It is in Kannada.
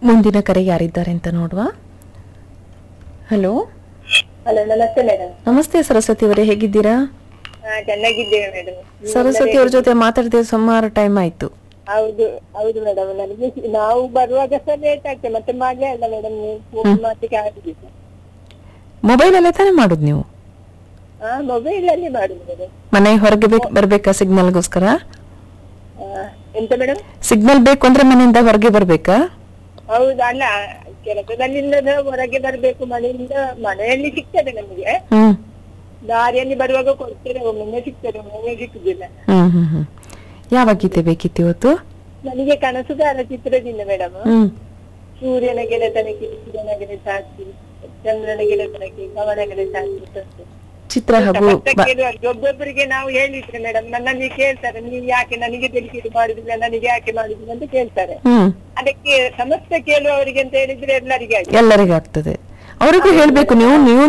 ಮುಂದಿನ ಕರೆ ಯಾರಿದ್ದಾರೆ ಅಂತ ನೋಡುವ ಹಲೋ ಹಲೋ ನಮಸ್ತೆ ಮೇಡಮ್ ನಮಸ್ತೆ ಸರಸ್ವತಿ ಅವರೇ ಹೇಗಿದ್ದೀರಾ ಚೆನ್ನಾಗಿದ್ದೇವೆ ಮೇಡಮ್ ಸರಸ್ವತಿ ಅವ್ರ ಜೊತೆ ಮಾತಾಡ್ತೇವೆ ಸುಮಾರು ಟೈಮ್ ಆಯ್ತು ಹೌದು ಹೌದು ಮೇಡಮ್ ನನಗೆ ಸಿ- ನಾವು ಬರುವಾಗ ಸಹ ಲೇಟ್ ಆಗ್ತದೆ ಮತ್ತೆ ಮಳೆ ಅಲ್ಲ ಮೇಡಮ್ ಫೋನ್ ಮಾಡ್ಲಿಕ್ಕೆ ಆಗುದಿಲ್ಲ ಮೊಬೈಲ್ ಅಲ್ಲೇ ತಾನೇ ಮಾಡುದು ನೀವು ಹಾ ಮೊಬೈಲ್ ಅಲ್ಲಿ ಮಾಡುದು ಮೇಡಮ್ ಮನೆ ಹೊರಗೆ ಬೇಕ್ ಬರ್ಬೇಕಾ ಸಿಗ್ನಲ್ಗೋಸ್ಕರ ಎಂತ ಮೇಡಮ್ ಸಿಗ್ನಲ್ ಬೇಕು ಅಂದ್ರೆ ಮನೆಯಿಂದ ಹೊರಗೆ ಬರ್ಬೇಕಾ ಹೌದು ಅಲ್ಲ ಕೆಲಸದಲ್ಲಿಂದ ಹೊರಗೆ ಬರ್ಬೇಕು ಮನೆಯಿಂದ ಮನೆಯಲ್ಲಿ ಸಿಗ್ತದೆ ನಮಗೆ ಹ್ಮ್ ದಾರಿಯಲ್ಲಿ ಬರುವಾಗ ಕೊಡ್ತೇವೆ ಒಮ್ಮೊಮ್ಮೆ ಸಿಗ್ತದೆ ಒಮ್ಮೊಮ್ಮೆ ಸಿಕ್ಕುದಿಲ್ಲ ಹ್ಮ್ ಹ್ಮ್ ಹ್ಮ್ ಯಾವ ಗೀತೆ ಬೇಕಿತ್ತು ಇವತ್ತು ನನಗೆ ಕನಸುಗಾರ ಚಿತ್ರದಿಂದ ಮೇಡಮ್ ಹ್ಮ್ ಸೂರ್ಯನ ಗೆಳೆತನಕ್ಕೆ ಸೂರ್ಯನ ಗೆಳೆ ಸಾಕ್ಷಿ ಚಂದ್ರನ ಗೆಳೆತನಕ್ಕೆ ಕವನ ಗೆಳೆ ಸಾಕ್ಷಿ ಅಂತ. ಚಿತ್ರ ಹಾಗೂ ಸಮಸ್ತ ಬ- ಕೇಳುವವರಿಗೆ ಒಬ್ಬೊಬ್ಬರಿಗೆ ನಾವು ಹೇಳಿದ್ರೆ ಮೇಡಮ್ ನನ್ನನ್ನು ಕೇಳ್ತಾರೆ ನೀವು ಯಾಕೆ ನನಗೆ ತಿಳಿಸಿದ್ದು ಮಾಡುದಿಲ್ಲ ನನಗೆ ಯಾಕೆ ಮಾಡುದಿಲ್ಲ ಅಂತ ಕೇಳ್ತಾರೆ ಹ್ಮ್ ಅದಕ್ಕೆ ಸಮಸ್ತ ಕೇಳುವವರಿಗೆ ಅಂತ ಹೇಳಿದ್ರೆ ಎಲ್ಲರಿಗೆ ಆಗಿದೆ ಎಲ್ಲರಿಗೂ ಆಗ್ತದೆ ಅವರಿಗೂ ಹೇಳ್ಬೇಕು ನೀವು ನೀವು